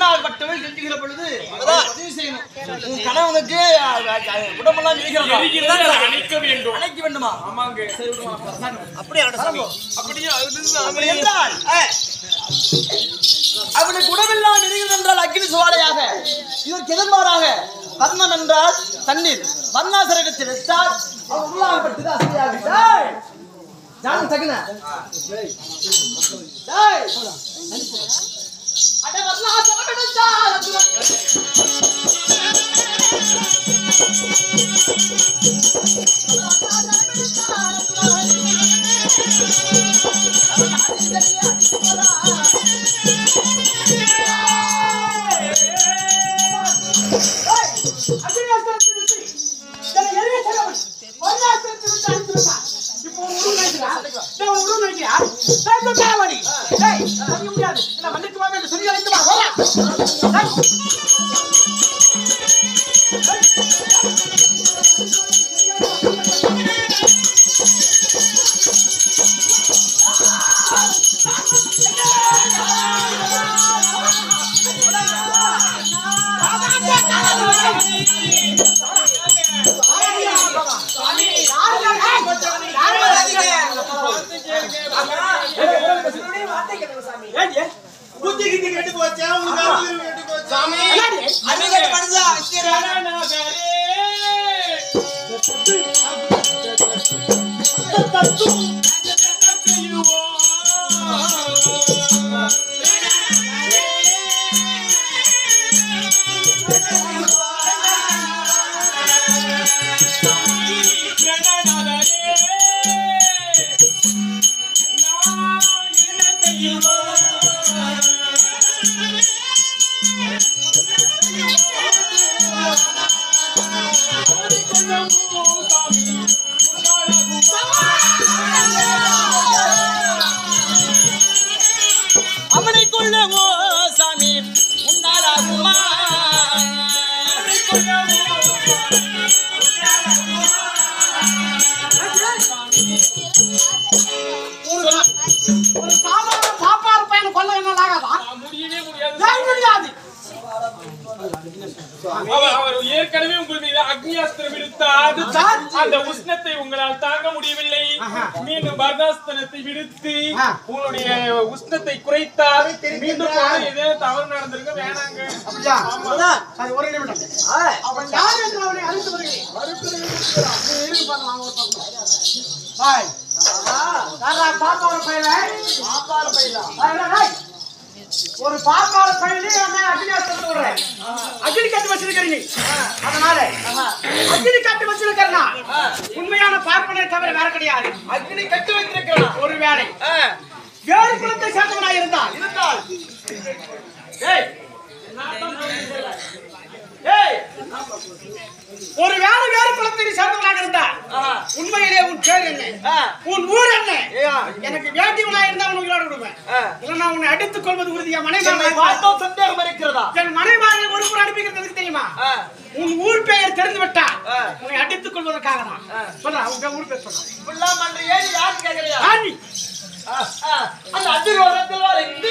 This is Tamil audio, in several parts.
பெண்ணாகப்பட்டவள் கெட்டுகிற பொழுது அதை பதிவு செய்யணும் உன் கணவனுக்கு அஹ், அஹ், உடம்பெல்லாம் இருக்கிறதா எரிகிறதை அணைக்க வேண்டும் அணைக்க வேண்டுமா ஆமாங்க சரி விடுமா அப்படியே ஆகட்டும் சாமி. அப்படியே அது அப்படி என்றால் அவனுக்கு உடம்பெல்லாம் இருக்கிறது என்றால் அக்னி சுவாலையாக இதற்கு எதிர்மாறாக பத்மம் என்றால் தண்ணீர் வர்ணாசரகத்தில் வைத்தால் அவன் உள்ளாகப்பட்டது அசையாக டேய்! ஜான் தகுன டேய்! அட வர்ணாசரகம் என்றால் அது புத்தி கித்தி கெட்டு போச்சா உனக்கு அறிவு கெட்டு போச்சா அன்னைக்கு மனுஷா, சரி. அவனை கொள்ளவோ சாமி உண்டாலாகுமா ஒரு சாதாரண பாப்பாரு பையனை கொல்ல என்ன ஆகாதா முடியவே முடியாது ஏன் முடியாது அவர் அவர் ஏற்கனவே உங்கள் மீது அக்னியாஸ்திரம் விடுத்தார் அந்த உஷ்ணத்தை உங்களால் தாங்க முடியவில்லை மீண்டும் பர்தாஸ்தனத்தை விடுத்து உங்களுடைய உஷ்ணத்தை குறைத்தார் மீண்டும் போனா ஏதோ தவறு நடந்திருக்க வேணாங்க அப்படியா சரி ஒரு நிமிடம் அவன் யார் என்று அவனை அறிந்து வருகிறேன் இருக்கு பார்க்கலாம், ஒரு பக்கம். பாய். யாரா பாப்பாவோட பையலே? பாய், டேய், டேய். ஒரு பாப்பாவோட பையனே என்ன அக்னியாஸ்திரத்தை விடுறேன். அக்னி கட்டு வச்சிருக்கிறீங்க அதனால அக்னி கட்டு வச்சிருக்கிறனா உண்மையான பார்ப்பனை தவிர வேற கிடையாது அக்னி கட்டு வைத்திருக்கிறான் ஒரு வேலை வேறு குலத்தை சேர்ந்தவனாய் இருந்தால் இருந்தால் ஏய் ஏய் ஒரு வேலை வேறு குலத்தை சேர்ந்தவனாக இருந்தா ஆஹா. உண்மையிலே உன் பேர் என்ன ஆ. உன் ஊர் என்ன ஏயா. எனக்கு வேண்டியவனா இருந்தா உனக்கு விளையாட விடுவேன் ஆ. இல்லைன்னா உன்னை அடித்துக் கொள்வது உறுதியா என்னை மனைவி பார்த்தோம் சந்தேகம் இருக்கிறதா என் மனைவாரை ஒரு முறை அனுப்பிக்கிறதுக்கு தெரியுமா ஆ. உன் ஊர் பெயர் தெரிந்து விட்டா ஆ. உன்னை அடித்துக் கொள்வதற்காக தான் சொல்றா உங்க ஊர் பேர் சொல்றா இப்படிலாம் பண்றியே நீ யாரு கேக்குறியா ஆண்டி ஆ, ஆ. அந்த அதிரோகத்தில் வர இந்த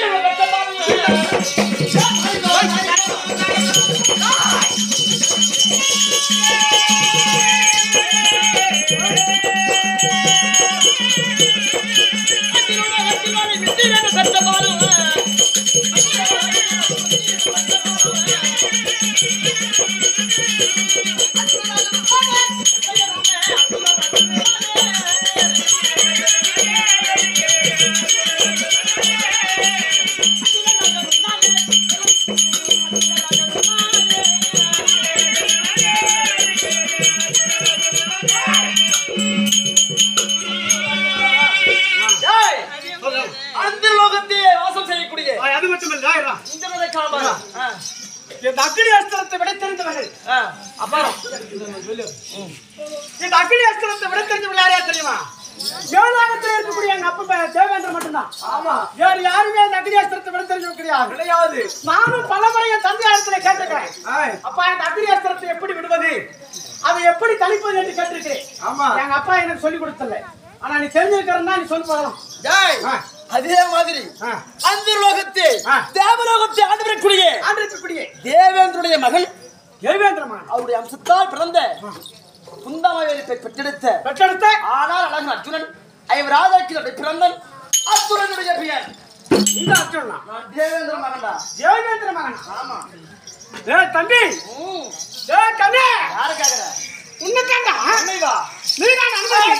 அந்த லோகத்தையே வாசம் செய்யக்கூடிய ஆ, அது மட்டும் இல்ல ஆயிரம் இந்த நிலை காணாம இந்த அக்னி அஸ்திரத்தை விட தெரிந்தவர்கள் அப்புறம் இந்த அக்னி அஸ்திரத்தை விட தெரிஞ்சவர்கள் யாரையா தெரியுமா தேவலோகத்தில் இருக்கக்கூடிய எங்க அப்பா பெயர் தேவேந்திர மட்டும்தான் ஆமா வேறு யாருமே இந்த அக்னி அஸ்திரத்தை விட தெரிஞ்சவங்க கிடையாது கிடையாது நானும் பல முறை என் தந்தை இடத்துல கேட்டிருக்கிறேன் அப்பா இந்த அக்னி அஸ்திரத்தை எப்படி விடுவது அதை எப்படி தணிப்பது என்று கேட்டிருக்கிறேன் ஆமா எங்க அப்பா எனக்கு சொல்லி கொடுத்தல ஆனா நீ தெரிஞ்சிருக்கிறன்னா நீ சொல்லி போகலாம் டேய், அதே மாதிரி ஆ. அந்த லோகத்தை ஆ. தேவலோகத்தை ஆண்டு வரக்கூடிய அன்று அசுரனுடைய மகன் தேவேந்திர மகன் அவருடைய அம்சத்தால் பிறந்த குந்தாமவேலி பெ- பெற்றெடுத்த பெற்றெடுத்த ஆனால் அழகன் அர்ஜுனன் ஐவர் ராஜாக்களுடைய பிறந்தன் அசுரனுடைய பெயர் இந்த அர்ஜுனா நான் தேவேந்திர மகன்டா தேவேந்திர மகன் ஆமா ஏய் தம்பி ம், ஏய் கண்ணே யாரு கேக்குற உன்னைத்தாண்டா அன்னை வா நீ தான் அனுமதி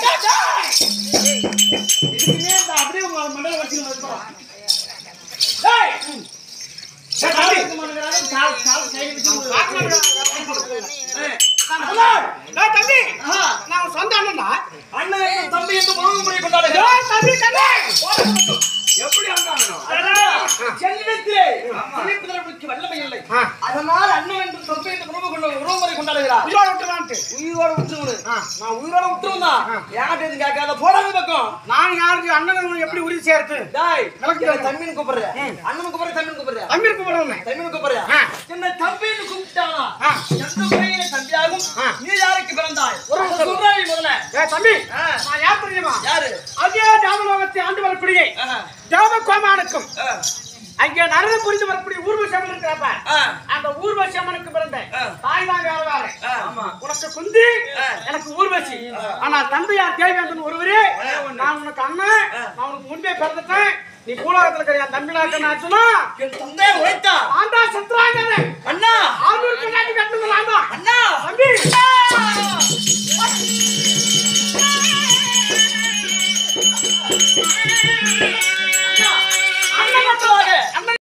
இதுக்குமே இந்த அப்படியே உங்க மண்டல வச்சு வந்துடும் ஏய் ஏய் தம்பி கால் கால் கை வச்சு ஏய் தம்பி ஆஹா நான் சொந்த அண்ணன்டா அண்ணன் என் தம்பி என்று உறவு முறை கொண்டாடுகிறார் ஏய் தம்பி கண்ணே எப்படி வந்தாங்கணும் செல்வத்திலே சிரிப்புதலுக்கு வல்லமை இல்லை ஆ. அதனால் அண்ணன் என்று தம்பி என்று உறவு கொண்டு உறவு முறை கொண்டாடுகிறார் உயிரோட விட்டுலான்ட்டு உயிரோட விட்டுருவனு ஆ. நான் உயிரோட விட்டுருந்தா யார்கிட்ட இருந்து கேட்காத போடாத பக்கம் நான் யாருக்கு அண்ணன் எப்படி உறுதி சேர்த்து டாய் எனக்கு என்ன தம்பின்னு கூப்பிடுற அண்ணன் கூப்பிடுற தம்பின்னு கூப்பிடுற தம்பி கூப்பிடுறேன் தம்பின்னு கூப்பிடுற ஆ. என்ன தம்பின்னு கூப்பிட்டானா ஆ. எந்த முறையில தம்பியாகும் ஆ. நீ யாருக்கு பிறந்தாய் ஒரு நிமிஷம். சொல்றாய் முதல்ல ஏய் தம்பி ஆ. நான் யார் தெரியுமா யாரு அதே ஜாமலோகத்தை ஆண்டு வரக்கூடிய ஆஹா. ஜாம கோமானுக்கும் ஆ. அங்கே நரக புரிந்து வரக்கூடிய ஊர்வசம் இருக்கிறப்ப ஆ. அந்த ஊர்வசமனுக்கு பிறந்த ஆ. தாய் தான் வேற வேற ஆ. ஆமா உனக்கு குந்தி ஆ. எனக்கு ஊர்வசி ஆனா தந்தையார் தேவேந்தன் ஒருவரே நான் உனக்கு அண்ணன் நான் உனக்கு முன்பே பிறந்துட்டேன் நீ பூலோகத்துல இருக்கிற என் தம்பிலா இருக்கணும் என் தந்தை உழைத்தா ஆண்டா சத்ராங்கனே அண்ணா ஆண்டூர் பின்னாடி கட்ட